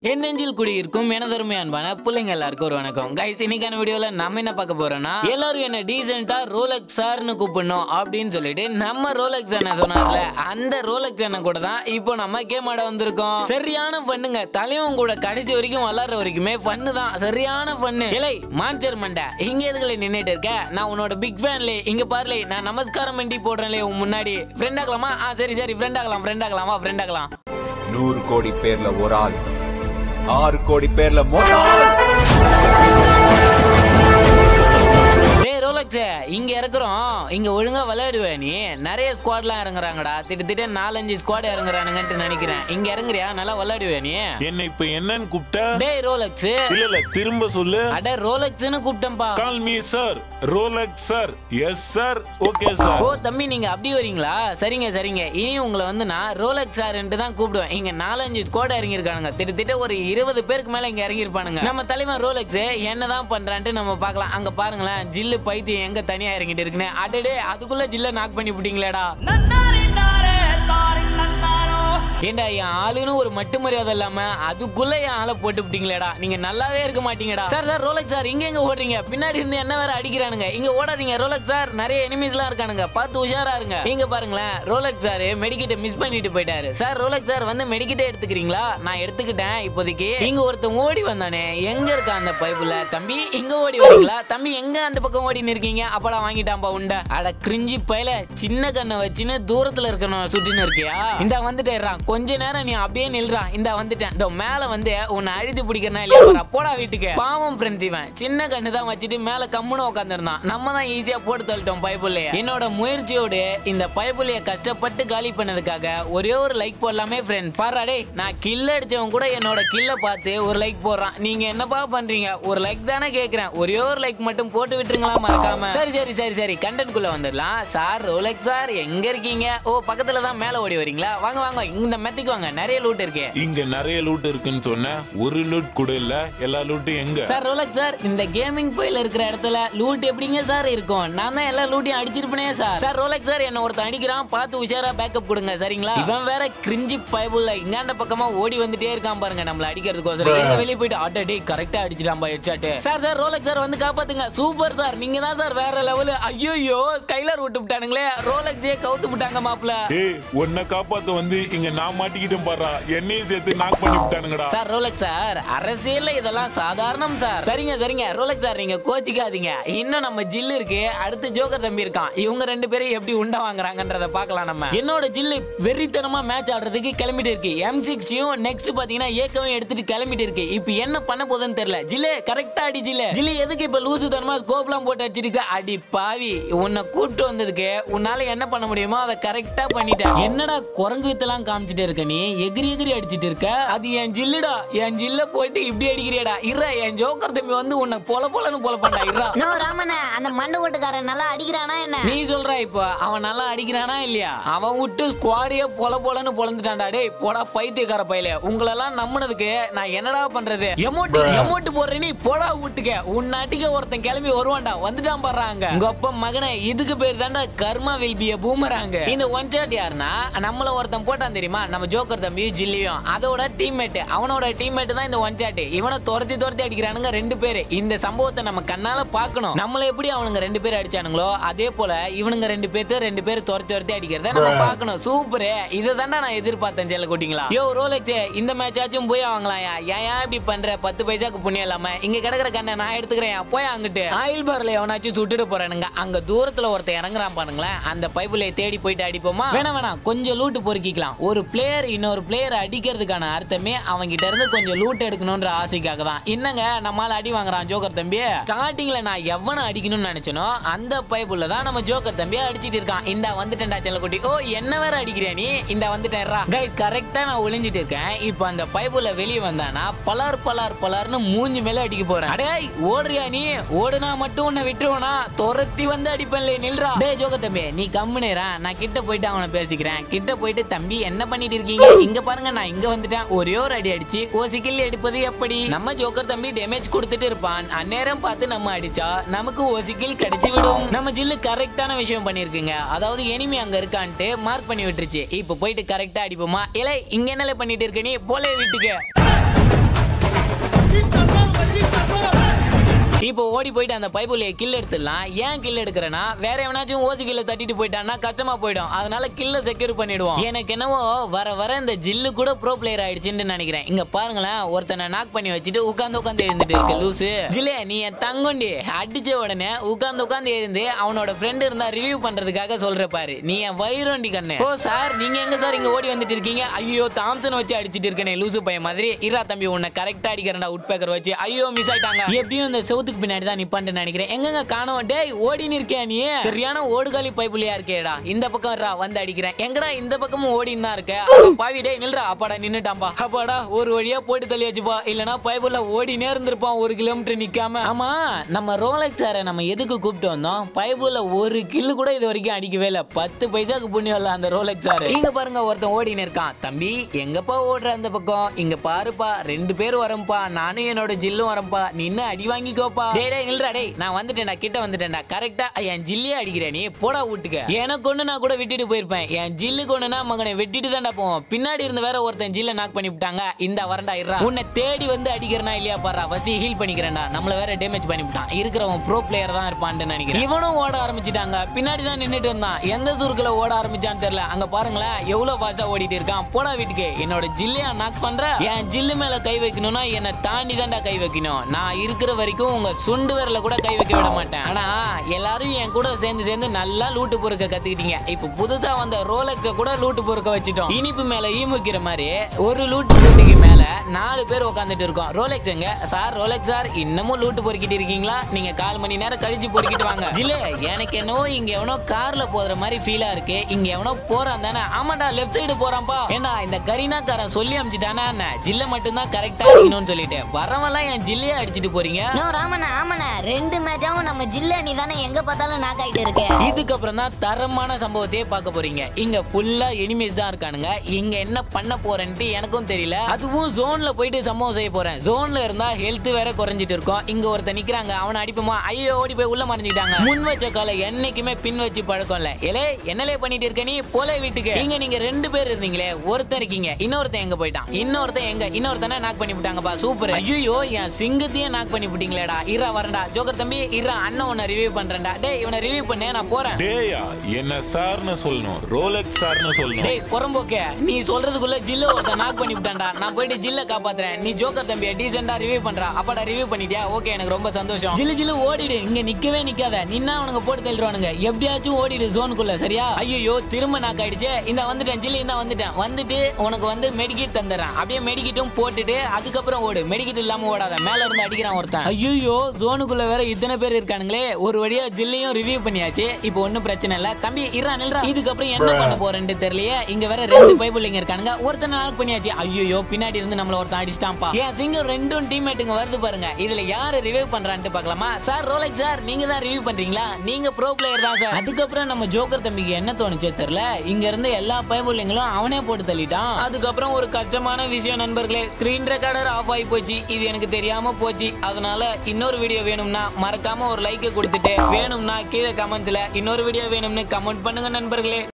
என் நெஞ்சில் குடியிருக்கும் எனதருமை அன்பான பிள்ளைங்க எல்லாருக்கும் ஒரு வணக்கம் கைஸ் இன்னைக்கான வீடியோல நம்ம என்ன பார்க்க போறோம்னா எல்லாரும் என்ன டீசெண்டா ரோலக்ஸ் சார்னு கூப்பிடணும் அப்படின்னு சொல்லிட்டு நம்ம ரோலக்ஸ் என்ன சொன்னார்ல அந்த ரோலக்ஸ் என்ன கூட தான் இப்போ நம்ம கேம் ஆட வந்திருக்கோம் சரியான பண்ணுங்க தலைவன் கூட கடைசி வரைக்கும் வளர்ற வரைக்குமே ஃபன்னு தான் சரியான ஃபன்னு இலை மான்சர் மண்டை இங்க எதுக்குல நின்னுட்டு இருக்க நான் உன்னோட பிக் ஃபேன்லே இங்க பாருலே நான் நமஸ்காரம் பண்ணி போடுறேன்லே உன் முன்னாடி ஃப்ரெண்ட் ஆகலாமா ஆ சரி சரி ஃப்ரெண்ட் ஆகலாம் ஃப்ரெண்ட் ஆகலாமா ஃப்ரெண்ட் ஆகலாம் நூறு கோடி பேர்ல ஒரு ஆள் ஆறு கோடி பேர்ல மொத்த ஆள் டேய் ரோலக்ஸ் இங்க இருக்கிறோம் இங்க ஒழுங்கா விளையாடுவே நீ நிறைய ஸ்குவாட்லாம் இறங்குறாங்கடா திட்டத்திட்ட நாலஞ்சு ஸ்குவாட் இறங்குறானுங்கன்ட்டு நினைக்கிறேன் இங்க இறங்குறியா நல்லா விளையாடுவே நீ என்ன இப்ப என்னன்னு கூப்பிட்ட டேய் ரோலக்ஸ் இல்ல இல்ல திரும்ப சொல்லு அட ரோலக்ஸ்னு கூப்பிட்டேன்பா call me sir Rolex sir yes sir okay oh sir தம்பி நீங்க அப்படி வரீங்களா சரிங்க சரிங்க இனி உங்களை வந்து நான் ரோலக்ஸ் சார்ன்ட்டு தான் கூப்பிடுவேன் இங்க நாலஞ்சு ஸ்குவாட் இறங்கியிருக்கானுங்க திட்டத்திட்ட ஒரு இருபது பேருக்கு மேல இங்க இறங்கியிருப்பானுங்க நம்ம தலைவன் ரோலக்ஸ் என்னதான் பண்றான்ட்டு நம்ம பார்க்கலாம் அங்க பாருங்களேன் ஜில்லு பைத்தியம் எங்க தனியா இறங்கிட்டு இருக்குன்னு அடடே அதுக்குள்ள ஜில்ல நாக் பண்ணி விட்டீங்களேடா ஏண்டா என் ஆளுன்னு ஒரு மட்டு மரியாதை இல்லாம அதுக்குள்ள என் ஆளை போட்டு விட்டீங்களேடா நீங்க நல்லாவே இருக்க மாட்டீங்கடா சார் சார் ரோலக்ஸ் சார் இங்க எங்க ஓடுறீங்க பின்னாடி இருந்து என்ன வேற அடிக்கிறானுங்க இங்க ஓடாதீங்க ரோலக்ஸ் சார் நிறைய எனிமீஸ் எல்லாம் இருக்கானுங்க பார்த்து உஷாரா இருங்க இங்க பாருங்களேன் ரோலக்ஸ் சார் மெடிக்கிட்ட மிஸ் பண்ணிட்டு போயிட்டாரு சார் ரோலக்ஸ் சார் வந்து மெடிக்கிட்டே எடுத்துக்கிறீங்களா நான் எடுத்துக்கிட்டேன் இப்போதைக்கு இங்க ஒருத்தன் ஓடி வந்தானே எங்க இருக்கா அந்த பைப்புல தம்பி இங்க ஓடி வரீங்களா தம்பி எங்க அந்த பக்கம் ஓடி நிற்கீங்க அப்படா வாங்கிட்டான்பா உண்டை அட கிரிஞ்சி பயல சின்ன கண்ணை வச்சுன்னு தூரத்துல இருக்கணும் சுட்டின்னு இருக்கியா இந்த வந்துட்டேறான் கொஞ்ச நேரம் நீ அப்படியே நில்றா இந்த வந்துட்டேன் இந்த மேல வந்து உன்னை அழுதி பிடிக்கிறனா இல்லையா பாரா, போடா வீட்டுக்கு பாவம் ஃப்ரெண்ட்ஸ் இவன் சின்ன கண்ணு தான் வச்சுட்டு மேல கம்முன்னு உட்காந்துருந்தான் நம்ம தான் ஈஸியா போட்டு தள்ளிட்டோம் பைப்புள்ளைய என்னோட முயற்சியோடு இந்த பைப்புள்ளைய கஷ்டப்பட்டு காலி பண்ணதுக்காக ஒரே ஒரு லைக் போடலாமே ஃப்ரெண்ட்ஸ் பாரா டேய் நான் கில் அடிச்சவன் கூட என்னோட கில்ல பார்த்து ஒரு லைக் போடுறான் நீங்க என்னப்பா பண்றீங்க ஒரு லைக் தானே கேக்குறேன் ஒரே ஒரு லைக் மட்டும் போட்டு விட்டுருங்களா மறக்காம சரி சரி சரி சரி கண்டென்ட் குள்ள வந்துடலாம் சார் ரோலெக் சார் எங்க இருக்கீங்க ஓ பக்கத்துல தான் மேல ஓடி வரீங்களா வாங்க வாங்க இந்த மெத்திக்கு வாங்க நிறைய லூட் இருக்கு இங்க நிறைய லூட் இருக்குன்னு சொன்ன ஒரு லூட் கூட இல்ல எல்லா லூட்டும் எங்க சார் ரோலக் சார் இந்த கேமிங் போயில இருக்கிற இடத்துல லூட் எப்படிங்க சார் இருக்கும் நான் தான் எல்லா லூட்டையும் அடிச்சிருப்பேனே சார் சார் ரோலக் சார் என்ன ஒருத்தன் அடிக்கிறான் பார்த்து உஷாரா பேக்கப் கொடுங்க சரிங்களா இவன் வேற கிரிஞ்சி பயபுள்ள இங்காண்ட பக்கமா ஓடி வந்துட்டே இருக்கான் பாருங்க நம்மள அடிக்கிறதுக்கோசரம் இருங்க வெளியே போயிட்டு அட்டே கரெக்டா அடிச்சிட்டான் பா headshot sir sir Rolex sir வந்து காப்பாத்துங்க சூப்பர் சார் நீங்க தான் சார் வேற லெவல் ஐயோ ஸ்கைலர் விட்டு விட்டானுங்களே ரோலக் ஜே கவுத்து விட்டாங்க மாப்ள ஏய் உன்னை காப்பாத்த வந்து இங்க நான் மாட்டிக்கிட்டேன் பாரு என்னையும் சேர்த்து நாக் பண்ணி விட்டானுங்கடா சார் ரோலக் சார் அரசியல்ல இதெல்லாம் சாதாரணம் சார் சரிங்க சரிங்க ரோலக் சார் நீங்க கோச்சிக்காதீங்க இன்னும் நம்ம ஜில்லு இருக்கு அடுத்து ஜோக்கர் தம்பி இருக்கான் இவங்க ரெண்டு பேரும் எப்படி உண்டை வாங்குறாங்கன்றத பார்க்கலாம் நம்ம என்னோட ஜில்லு வெறித்தனமா மேட்ச் ஆடுறதுக்கு கிளம்பிட்டு இருக்கு எம் சிக்ஸ்டியும் நெக்ஸ்ட் பாத்தீங்கன்னா ஏக்கவும் எடுத்துட்டு கிளம்பிட்டு இருக்கு இப்போ என்ன பண்ண போகுதுன்னு தெரியல ஜில்லே கரெக்டா அடி ஜில்லே ஜில்லு எதுக்கு இப்ப லூசு தனமா ஸ்கோப்லாம் போட்டு அடிச்சிட்டு இருக்க? அடி பாவி உன்னை கூப்பிட்டு வந்ததுக்கு உன்னால என்ன பண்ண முடியுமோ அதை கரெக்டா பண்ணிட்டேன் என்னடா குரங்கு வித்தெல்லாம் காமிச்சிட்டு இருக்க நீ எகிரி எகிரி அடிச்சிட்டு இருக்க அது என் ஜில்லுடா என் ஜில்ல போயிட்டு இப்படி அடிக்கிறியடா இறா என் ஜோக்கர் தம்பி வந்து உன்னை பொல பொலன்னு பொல பண்ணா இறா நோ ராமண்ண அந்த மண்டு ஓட்டுக்காரன் நல்லா அடிக்கிறானா என்ன நீ சொல்ற இப்போ அவன் நல்லா அடிக்கிறானா இல்லையா அவன் விட்டு ஸ்குவாடியே பொல பொலன்னு பொழந்துட்டான்டா டேய் போடா பைத்தியக்கார பையல உங்களெல்லாம் நம்பினதுக்கு நான் என்னடா பண்றது எமோட்டு எமோட்டு போடுற நீ போடா விட்டுக்க உன் நாட்டுக்கு ஒருத்தன் கிளம்பி வருவான்டா வந்துட்டான் பாடுறாங்க உங்க அப்பா மகனே இதுக்கு பேர் தாண்டா கர்மா வில் பி பூமராங்க இந்த ஒன் ஷாட் யாருன்னா நம்மள ஒருத்தன் போட்டான் தெரியுமா நம்ம ஜோக்கர் தம்பி ஜில்லியும் அதோட டீம்மேட் அவனோட டீம்மேட் தான் இந்த ஒன் ஷாட் இவனை துரத்தி துரத்தி அடிக்கிறானுங்க ரெண்டு பேரு இந்த சம்பவத்தை நம்ம கண்ணால பார்க்கணும் நம்மள எப்படி அவனுங்க ரெண்டு பேர் அடிச்சானுங்களோ அதே போல இவனுங்க ரெண்டு பேர்த்து ரெண்டு பேர் துரத்தி துரத்தி அடிக்கிறத நம்ம பார்க்கணும் சூப்பர் இதை தாண்டா நான் எதிர்பார்த்தேன் செல்ல குட்டிங்களா யோ ரோலெக்ஸ் இந்த மேட்ச் ஆச்சும் போய் வாங்கலாம் ஏன் ஏன் இப்படி பண்ற பத்து பைசாக்கு புண்ணியம் இல்லாம இங்க கிடக்குற கண்ணை நான் எடுத்துக்கிறேன் போய் அங்கிட்டு ஆயில் பார்ல எவனாச்சும் சுட்டுட்டு போறானுங்க அங்க தூரத்துல ஒருத்தன் இறங்குறான் பாருங்களேன் அந்த பைப்புல தேடி போயிட்டு அடிப்போமா வேணாம் வேணாம் கொஞ்சம் லூட்டு பொறுக்கிக்கலாம் ஒரு பிளேயர் இன்னொரு பிளேயர் அடிக்கிறதுக்கான அர்த்தமே அவங்க கிட்ட இருந்து கொஞ்சம் லூட் எடுக்கணும்ன்ற ஆசைக்காக தான் என்னங்க நம்மால அடி வாங்குறான் ஜோக்கர் தம்பி ஸ்டார்டிங்ல நான் எவனை அடிக்கணும்னு நினைச்சனோ அந்த பைப்புல தான் நம்ம ஜோக்கர் தம்பி அடிச்சிட்டு இருக்கான் இந்த வந்துட்டேன்டா செல்லக்குட்டி ஓ என்ன வேற அடிக்கிறியா நீ இந்த வந்துட்டேன்ரா கைஸ் கரெக்டா நான் ஒளிஞ்சிட்டு இருக்கேன் இப்போ அந்த பைப்புல வெளியே வந்தானா பலார் பலார் பலார்னு மூஞ்சி மேல அடிக்க போறேன் அடேய் ஓடுறியா நீ ஓடுனா மட்டும் உன்னை விட்டுருவனா துரத்தி வந்து அடிப்பேன்ல நில்றா டேய் ஜோக்கர் தம்பி நீ கம்முனேரா நான் கிட்ட போயிட்டு அவனை பேசிக்கிறேன் கிட்ட போயிட்டு தம்பி என்ன பண்ணிட்டு இருக்கீங்க இங்க பாருங்க நான் இங்க வந்துட்டேன் ஒரே ஒரு அடி அடிச்சு ஓசிக்கில் எடுப்பது எப்படி நம்ம ஜோக்கர் தம்பி டேமேஜ் கொடுத்துட்டு இருப்பான் அந்நேரம் பார்த்து நம்ம அடிச்சா நமக்கு ஓசிக்கில் கிடைச்சு விடும் நம்ம ஜில்லு கரெக்டான விஷயம் பண்ணிருக்குங்க அதாவது எனிமி அங்க இருக்கான்ட்டு மார்க் பண்ணி விட்டுருச்சு இப்போ போயிட்டு கரெக்டா அடிப்போமா இல்லை இங்க என்னல பண்ணிட்டு இருக்க நீ போலே வீட்டுக்கு இப்போ ஓடி போயிட்டு அந்த பைப்புலைய கில் எடுத்துடலாம் ஏன் கில் எடுக்கிறேன்னா வேற எவனாச்சும் ஓசி கில்ல தட்டிட்டு போயிட்டான்னா கஷ்டமா போயிடும் அதனால கில்ல செக்யூர் பண்ணிடுவோம் எனக்கு என்னவோ வர வர இந்த ஜில்லு கூட ப்ரோ பிளேயர் ஆயிடுச்சுன்னு நினைக்கிறேன் இங்க பாருங்களேன் ஒருத்தனை நாக் பண்ணி வச்சுட்டு உட்கார்ந்து உட்கார்ந்து எழுந்துட்டு இருக்கு லூசு ஜில்லே நீ என் தங்கொண்டி அடிச்ச உடனே உட்கார்ந்து உட்கார்ந்து எழுந்து அவனோட ஃப்ரெண்ட் இருந்தா ரிவ்யூ பண்றதுக்காக சொல்ற பாரு நீ என் வயிறோண்டி கண்ணு ஓ சார் நீங்க எங்க சார் இங்க ஓடி வந்துட்டு இருக்கீங்க ஐயோ தாம்சன் வச்சு அடிச்சிட்டு இருக்கேனே லூசு பையன் மாதிரி இரா தம்பி உன்னை கரெக்டா அடிக்கிறேன்டா உட்பேக்கர் வச்சு ஐயோ மிஸ் ஆயிட்டாங்க எப்படியும் இந்த செவுத்துக்கு பின்னாடி தான் நிப்பான்னு நினைக்கிறேன் எங்கங்க காணோம் டேய் ஓடின்னு இருக்கியா நீ சரியான ஓடுகாலி பைப்புலியா இருக்கேடா இந்த பக்கம் ரா வந்து அடிக்கிறேன் எங்கடா இந்த பக்கமும் ஓடின்னு தான் இருக்க அட பாவி டேய் நில்றா அப்பாடா நின்னுட்டாம்பா அப்பாடா ஒரு வழியா போட்டு தள்ளி வச்சுப்பா இல்லனா பைப்புல ஓடினே இருந்திருப்பான் ஒரு கிலோமீட்டர் நிக்காம ஆமா நம்ம ரோலெக்ஸ் சாரை நம்ம எதுக்கு கூப்பிட்டு வந்தோம் பைப்புல ஒரு கில்லு கூட இது வரைக்கும் அடிக்கவே இல்ல பத்து பைசாக்கு புண்ணியம் இல்ல அந்த ரோலெக்ஸ் சார் இங்க பாருங்க ஒருத்தன் ஓடின்னு இருக்கான் தம்பி எங்கப்பா ஓடுற அந்த பக்கம் இங்க பாருப்பா ரெண்டு பேர் வரம்பா நானும் என்னோட ஜில்லும் வரம்பா நின்னு அடி வாங்கிக்கோப்பா டேய் டேய் இல்லடா டேய் நான் வந்துட்டேன்டா கிட்ட வந்துட்டேன்டா கரெக்டா என் ஜில்லியே அடிக்கிற நீ போடா வீட்டுக்கு எனக்கு ஒண்ணு நான் கூட விட்டுட்டு போயிருப்பேன் என் ஜில்லுக்கு ஒண்ணுனா மகனை வெட்டிட்டு தான்டா போவோம் பின்னாடி இருந்து வேற ஒருத்தன் ஜில்ல நாக் பண்ணி விட்டாங்க இந்த வரண்டா இருடா உன்னை தேடி வந்து அடிக்கிறனா இல்லையா பாரு ஃபர்ஸ்ட் ஹீல் பண்ணிக்கிறேன்டா நம்மள வேற டேமேஜ் பண்ணி விட்டான் இருக்கிறவன் ப்ரோ பிளேயர் தான் இருப்பான்னு நினைக்கிறேன் இவனும் ஓட ஆரம்பிச்சிட்டாங்க பின்னாடி தான் நின்னுட்டு இருந்தான் எந்த சுருக்குல ஓட ஆரம்பிச்சான்னு தெரியல அங்க பாருங்களேன் எவ்வளவு ஃபாஸ்டா ஓடிட்டு இருக்கான் போடா வீட்டுக்கு என்னோட ஜில்லையா நாக் பண்ற என் ஜில்லு மேல கை வைக்கணும்னா என்னை தாண்டி தான்டா கை வைக்கணும் நான் இருக்கிற வரைக்கும் உங்க சுண்டு விரல கூட கை வைக்க விட மாட்டேன் ஆனா எல்லாரும் என் கூட சேர்ந்து சேர்ந்து நல்லா லூட்டு பொறுக்க கத்துக்கிட்டீங்க இப்ப புதுசா வந்த ரோலெக்ஸ கூட லூட்டு பொறுக்க வச்சுட்டோம் இனிப்பு மேல ஈமுக்கிற மாதிரி ஒரு லூட்டு பொறுக்கு மேல நாலு பேர் உட்காந்துட்டு இருக்கோம் ரோலெக்ஸ் எங்க சார் ரோலெக்ஸ் சார் இன்னமும் லூட்டு பொறுக்கிட்டு இருக்கீங்களா நீங்க கால் மணி நேரம் கழிச்சு பொறுக்கிட்டு வாங்க ஜிலே எனக்கு என்னவோ இங்க எவனோ கார்ல போற மாதிரி ஃபீலா இருக்கு இங்க எவனோ போறான் தானே ஆமாடா லெஃப்ட் சைடு போறான்பா ஏண்டா இந்த கரீனாக்காரன் சொல்லி அமிச்சிட்டானா என்ன ஜில்ல மட்டும்தான் கரெக்டா அடிக்கணும்னு சொல்லிட்டு வரவெல்லாம் என் ஜில்லையே அடிச்சிட்டு போறீங்க நோ ராமண்ணா ஆமாண்ணா ரெண்டு மேட்சாவும் நம்ம ஜில்ல நீ தானே எங்க பார்த்தாலும் நாக் ஆயிட்டு இருக்க இதுக்கப்புறம் தான் தரமான சம்பவத்தையே பார்க்க போறீங்க இங்க ஃபுல்லா எனிமீஸ் தான் இருக்கானுங்க இங்க என்ன பண்ண போறேன்ட்டு எனக்கும் தெரியல அதுவும் ஜோன்ல போயிட்டு சம்பவம் செய்ய போறேன் ஜோன்ல இருந்தா ஹெல்த் வேற குறைஞ்சிட்டு இருக்கும் இங்க ஒருத்தன் நிக்கிறாங்க அவனை அடிப்போமா ஐயோ ஓடி போய் உள்ள மறைஞ்சிட்டாங்க முன் வச்ச காலை என்னைக்குமே பின் வச்சு பழக்கம் இல்ல எலே என்னலே பண்ணிட்டு இருக்க நீ போல வீட்டுக்கு இங்க நீங்க ரெண்டு பேர் இருந்தீங்களே ஒருத்தன் இருக்கீங்க இன்னொருத்தன் எங்க போயிட்டான் இன்னொருத்தன் எங்க இன்னொருத்தனை நாக் பண்ணி விட்டாங்கப்பா சூப்பர் ஐயோ என் சிங்கத்தையே நாக் பண்ணி விட்டீங்களேடா இரா வரண்டா ஜோக்கர் தம்பி இரா அண்ணன் உன்னை ரிவ்யூ பண்றேன்டா டேய் இவனை ரிவ்யூ பண்ணு நான் போறேன் டேயா என்ன சார்னு சொல்லணும் ரோலெக்ஸ் சார்னு சொல்லணும் டேய் புறம்போக்கே நீ சொல்றதுக்குள்ள ஜில்ல ஒருத்தன் நாக் பண்ணி விட்டான்டா நான் போயிட்டு ஜில்ல காப்பாத்துறேன் நீ ஜோக்கர் தம்பிய டீசெண்டா ரிவ்யூ பண்றா அப்பாடா ரிவ்யூ பண்ணிட்டியா ஓகே எனக்கு ரொம்ப சந்தோஷம் ஜில்லு ஜில்லு ஓடிடு இங்க நிக்கவே நிக்காத நின்னா அவனுங்க போட்டு தள்ளிடுவானுங்க எப்படியாச்சும் ஓடிடு ஜோனுக்குள்ள சரியா ஐயோ திரும்ப நாக் ஆயிடுச்சு இந்த வந்துட்டேன் ஜில்லு இந்த வந்துட்டேன் வந்துட்டு உனக்கு வந்து மெடிக்கிட் தந்துடுறேன் அப்படியே மெடிக்கிட்டும் போட்டுட்டு அதுக்கப்புறம் ஓடு மெடிக்கிட் இல்லாம ஓடாத மேல இருந்து அடிக்கிறான் ஒருத்தன் ஐயோ ஜோனுக்குள்ள வேற இத்தனை பேர் இருக்கானுங்களே ஒரு வழியா ஜில்லையும் ரிவ்யூ பண்ணியாச்சு இப்போ ஒண்ணும் பிரச்சனை இல்ல தம்பி இரா நில்றா இதுக்கப்புறம் என்ன பண்ண போறேன்னு தெரியலையே இங்க வேற ரெண்டு பைபிள்ங்க இருக்கானுங்க ஒருத்தன் நாக் பண்ணியாச்சு ஐயோ பின்னாடி இருந்து நம்மள ஒருத்தன் அடிச்சிட்டான்ப்பா என் சிங்கம் ரெண்டும் டீம்மேட்டுங்க வருது பாருங்க இதுல யாரு ரிவ்யூ பண்றான்ட்டு பார்க்கலாமா சார் ரோலெக்ஸ் சார் நீங்க தான் ரிவ்யூ பண்றீங்களா நீங்க ப்ரோ பிளேயர் தான் சார் அதுக்கப்புறம் நம்ம ஜோக்கர் தம்பிக்கு என்ன தோணுச்சோ தெரியல இங்க இருந்து எல்லா பைபிள்ங்களும் அவனே போட்டு தள்ளிட்டான் அதுக்கப்புறம் ஒரு கஷ்டமான விஷயம் நண்பர்களே ஸ்கிரீன் ரெக்கார்டர் ஆஃப் ஆகி போச்சு இது எனக்கு தெரியாம போச்சு அதனால இன்னொரு வீடியோ வேணும்னா மறக்காம ஒரு லைக் கொடுத்துட்டு வேணும்னா கீழே கமெண்ட்ஸ்ல இன்னொரு வீடியோ வேணும்னு கமெண்ட் பண்ணுங்க நண்பர்களே